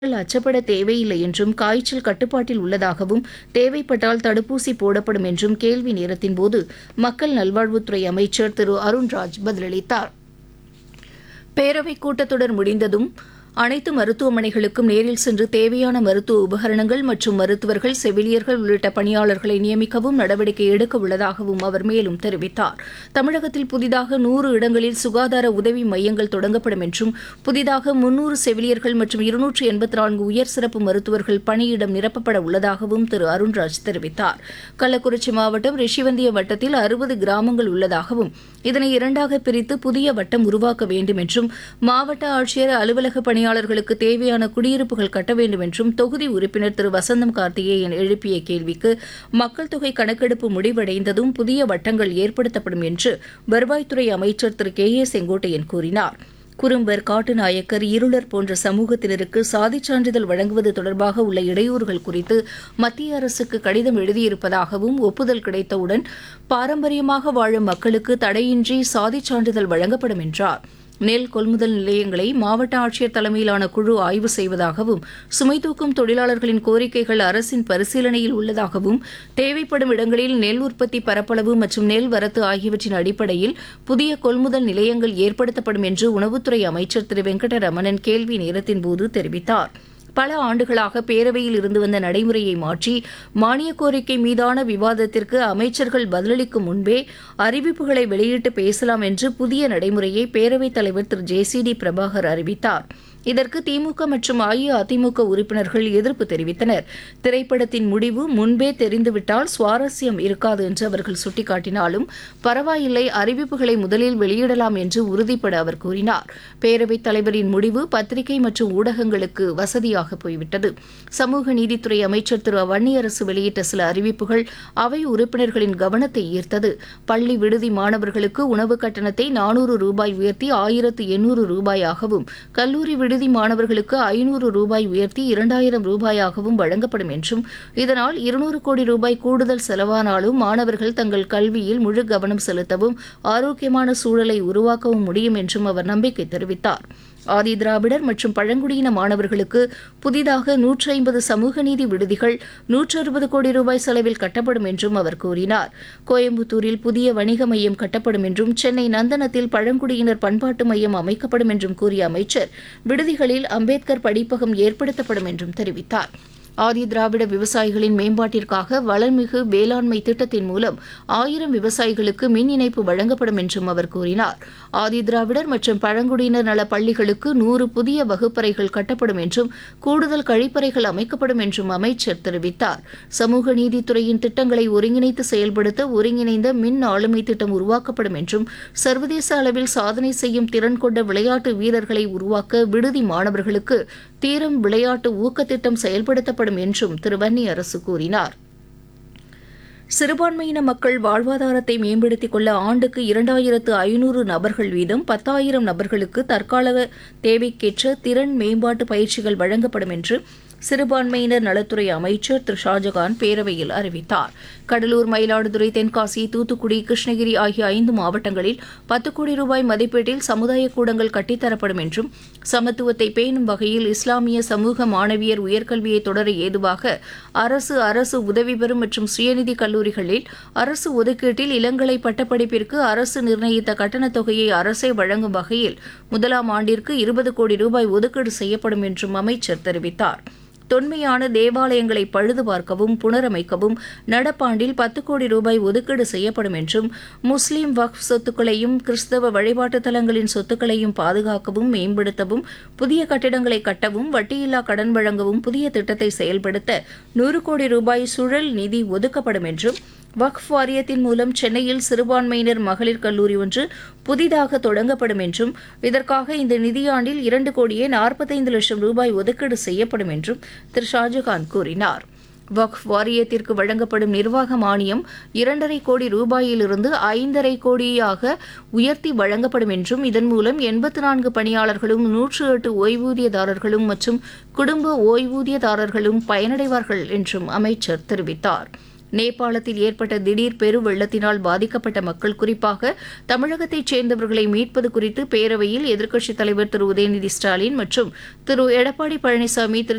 மக்கள் அச்சப்பட தேவையில்லை என்றும் காய்ச்சல் கட்டுப்பாட்டில் உள்ளதாகவும் தேவைப்பட்டால் தடுப்பூசி போடப்படும் என்றும் கேள்வி நேரத்தின்போது மக்கள் நல்வாழ்வுத்துறை அமைச்சர் திரு அருண்ராஜ் பதிலளித்தார் பேரவைக் கூட்டத்தொடர் முடிந்ததும் அனைத்து மருத்துவமனைகளுக்கும் நேரில் சென்று தேவையான மருத்துவ உபகரணங்கள் மற்றும் மருத்துவர்கள் செவிலியர்கள் உள்ளிட்ட பணியாளர்களை நியமிக்கவும் நடவடிக்கை எடுக்க உள்ளதாகவும் அவர் மேலும் தெரிவித்தார் தமிழகத்தில் புதிதாக நூறு இடங்களில் சுகாதார உதவி மையங்கள் தொடங்கப்படும் என்றும் புதிதாக முன்னூறு செவிலியர்கள் மற்றும் இருநூற்று எண்பத்தி நான்கு உயர் சிறப்பு மருத்துவர்கள் பணியிடம் நிரப்பப்பட உள்ளதாகவும் திரு அருண்ராஜ் தெரிவித்தார் கள்ளக்குறிச்சி மாவட்டம் ரிஷிவந்திய வட்டத்தில் அறுபது கிராமங்கள் உள்ளதாகவும் இதனை இரண்டாக பிரித்து புதிய வட்டம் உருவாக்க வேண்டும் என்றும் மாவட்ட ஆட்சியர் அலுவலக பணியாளர்களுக்கு தேவையான குடியிருப்புகள் கட்ட வேண்டும் என்றும் தொகுதி உறுப்பினர் திரு வசந்தம் கார்த்திகேயன் எழுப்பிய கேள்விக்கு மக்கள் தொகை கணக்கெடுப்பு முடிவடைந்ததும் புதிய வட்டங்கள் ஏற்படுத்தப்படும் என்று வருவாய்த்துறை அமைச்சர் திரு கே ஏ செங்கோட்டையன் கூறினார் குறும்பர் காட்டுநாயக்கர் இருளர் போன்ற சமூகத்தினருக்கு சாதிச் சான்றிதழ் வழங்குவது தொடர்பாக உள்ள இடையூறுகள் குறித்து மத்திய அரசுக்கு கடிதம் எழுதியிருப்பதாகவும் ஒப்புதல் கிடைத்தவுடன் பாரம்பரியமாக வாழும் மக்களுக்கு தடையின்றி சாதிச் சான்றிதழ் வழங்கப்படும் என்றார் நெல் கொள்முதல் நிலையங்களை மாவட்ட ஆட்சியர் தலைமையிலான குழு ஆய்வு செய்வதாகவும் சுமை தூக்கும் தொழிலாளர்களின் கோரிக்கைகள் அரசின் பரிசீலனையில் உள்ளதாகவும் தேவைப்படும் இடங்களில் நெல் உற்பத்தி பரப்பளவு மற்றும் நெல் வரத்து ஆகியவற்றின் அடிப்படையில் புதிய கொள்முதல் நிலையங்கள் ஏற்படுத்தப்படும் என்று உணவுத்துறை அமைச்சர் திரு வெங்கடரமணன் கேள்வி நேரத்தின்போது தெரிவித்தார் பல ஆண்டுகளாக பேரவையில் இருந்து வந்த நடைமுறையை மாற்றி மானிய கோரிக்கை மீதான விவாதத்திற்கு அமைச்சர்கள் பதிலளிக்கும் முன்பே அறிவிப்புகளை வெளியிட்டு பேசலாம் என்று புதிய நடைமுறையை பேரவைத் தலைவர் Thiru J C D Prabhakar அறிவித்தார் இதற்கு திமுக மற்றும் அஇஅதிமுக உறுப்பினர்கள் எதிர்ப்பு தெரிவித்தனர் திரைப்படத்தின் முடிவு முன்பே தெரிந்துவிட்டால் சுவாரஸ்யம் இருக்காது என்று அவர்கள் சுட்டிக்காட்டினாலும் பரவாயில்லை அறிவிப்புகளை முதலில் வெளியிடலாம் என்று உறுதிப்பட அவர் கூறினார் பேரவைத் தலைவரின் முடிவு பத்திரிகை மற்றும் ஊடகங்களுக்கு வசதியாக போய்விட்டது சமூக நீதித்துறை அமைச்சர் திரு வன்னியரசு வெளியிட்ட சில அறிவிப்புகள் அவை உறுப்பினர்களின் கவனத்தை ஈர்த்தது பள்ளி விடுதி மாணவர்களுக்கு உணவு கட்டணத்தை நானூறு ரூபாய் உயர்த்தி ஆயிரத்து எண்ணூறு ரூபாயாகவும் கல்லூரி விடுதி மாணவர்களுக்கு ஐநூறு ரூபாய் உயர்த்தி இரண்டாயிரம் ரூபாயாகவும் வழங்கப்படும் என்றும் இதனால் இருநூறு கோடி ரூபாய் கூடுதல் செலவானாலும் மாணவர்கள் தங்கள் கல்வியில் முழு கவனம் செலுத்தவும் ஆரோக்கியமான சூழலை உருவாக்கவும் முடியும் என்றும் அவர் நம்பிக்கை தெரிவித்தார் ஆதி திராவிடர் மற்றும் பழங்குடியின மாணவர்களுக்கு புதிதாக நூற்றி ஐம்பது சமூக நீதி விடுதிகள் நூற்று அறுபது கோடி ரூபாய் செலவில் கட்டப்படும் என்றும் அவர் கூறினார் கோயம்புத்தூரில் புதிய வணிக மையம் கட்டப்படும் என்றும் சென்னை நந்தனத்தில் பழங்குடியினர் பண்பாட்டு மையம் அமைக்கப்படும் என்றும் கூறிய அமைச்சர் விடுதிகளில் அம்பேத்கர் படிப்பகம் ஏற்படுத்தப்படும் என்றும் தெரிவித்தார் ஆதி திராவிட விவசாயிகளின் மேம்பாட்டிற்காக வளர்மிகு வேளாண்மை திட்டத்தின் மூலம் ஆயிரம் விவசாயிகளுக்கு மின் இணைப்பு வழங்கப்படும் என்றும் அவர் கூறினார் ஆதி திராவிடர் மற்றும் பழங்குடியினர் நல பள்ளிகளுக்கு நூறு புதிய வகுப்பறைகள் கட்டப்படும் என்றும் கூடுதல் கழிப்பறைகள் அமைக்கப்படும் என்றும் அமைச்சர் தெரிவித்தார் சமூக நீதித்துறையின் திட்டங்களை ஒருங்கிணைத்து செயல்படுத்த ஒருங்கிணைந்த மின் ஆளுமை திட்டம் உருவாக்கப்படும் என்றும் சர்வதேச அளவில் சாதனை செய்யும் திறன் கொண்ட விளையாட்டு வீரர்களை உருவாக்க விடுதி மாணவர்களுக்கு தீரம் விளையாட்டு ஊக்கத்திட்டம் செயல்படுத்தப்படும் செயல்படும் என்றும் திரு வன்னி அரசு கூறினார் சிறுபான்மையின மக்கள் வாழ்வாதாரத்தை மேம்படுத்திக் கொள்ள ஆண்டுக்கு இரண்டாயிரத்து ஐநூறு நபர்கள் வீதம் பத்தாயிரம் நபர்களுக்கு தற்கால தேவைக்கேற்ற திறன் மேம்பாட்டு பயிற்சிகள் வழங்கப்படும் என்று சிறுபான்மையினர் நலத்துறை அமைச்சர் திரு ஷாஜகான் பேரவையில் அறிவித்தார் கடலூர் மயிலாடுதுறை தென்காசி தூத்துக்குடி கிருஷ்ணகிரி ஆகிய ஐந்து மாவட்டங்களில் பத்து கோடி ரூபாய் மதிப்பீட்டில் சமுதாய கூடங்கள் கட்டித்தரப்படும் என்றும் சமத்துவத்தை பேணும் வகையில் இஸ்லாமிய சமூக மாணவியர் உயர்கல்வியை தொடர ஏதுவாக அரசு அரசு உதவி பெறும் மற்றும் சுயநிதி கல்லூரிகளில் அரசு ஒதுக்கீட்டில் இளங்கலை பட்டப்படிப்பிற்கு அரசு நிர்ணயித்த கட்டணத் தொகையை அரசே வழங்கும் வகையில் முதலாம் ஆண்டிற்கு இருபது கோடி ரூபாய் ஒதுக்கீடு செய்யப்படும் என்றும் அமைச்சர் தெரிவித்தார் தொன்மையான தேவாலயங்களை பழுது பார்க்கவும் புனரமைக்கவும் நடப்பாண்டில் பத்து கோடி ரூபாய் ஒதுக்கீடு செய்யப்படும் என்றும் முஸ்லீம் வக்ஃப் சொத்துக்களையும் கிறிஸ்தவ வழிபாட்டு தலங்களின் சொத்துக்களையும் பாதுகாக்கவும் மேம்படுத்தவும் புதிய கட்டிடங்களை கட்டவும் வட்டியில்லா கடன் வழங்கவும் புதிய திட்டத்தை செயல்படுத்த நூறு கோடி ரூபாய் சுழல் நிதி ஒதுக்கப்படும் என்றும் வக்ஃப் வாரியத்தின் மூலம் சென்னையில் சிறுபான்மையினர் மகளிர் கல்லூரி ஒன்று புதிதாக தொடங்கப்படும் என்றும் இதற்காக இந்த நிதியாண்டில் இரண்டு கோடியே நாற்பத்தைந்து லட்சம் ரூபாய் ஒதுக்கீடு செய்யப்படும் என்றும் திரு ஷாஜகான் கூறினார் வக்ஃப் வாரியத்திற்கு வழங்கப்படும் நிர்வாக மானியம் இரண்டரை கோடி ரூபாயிலிருந்து ஐந்தரை கோடியாக உயர்த்தி வழங்கப்படும் என்றும் இதன் மூலம் எண்பத்து நான்கு பணியாளர்களும் நூற்று எட்டு ஓய்வூதியதாரர்களும் மற்றும் குடும்ப ஓய்வூதியதாரர்களும் பயனடைவார்கள் என்றும் அமைச்சர் தெரிவித்தார் நேபாளத்தில் ஏற்பட்ட திடீர் பெருவெள்ளத்தினால் பாதிக்கப்பட்ட மக்கள் குறிப்பாக தமிழகத்தைச் சேர்ந்தவர்களை மீட்பது குறித்து பேரவையில் எதிர்க்கட்சித் தலைவர் திரு உதயநிதி ஸ்டாலின் மற்றும் திரு எடப்பாடி பழனிசாமி திரு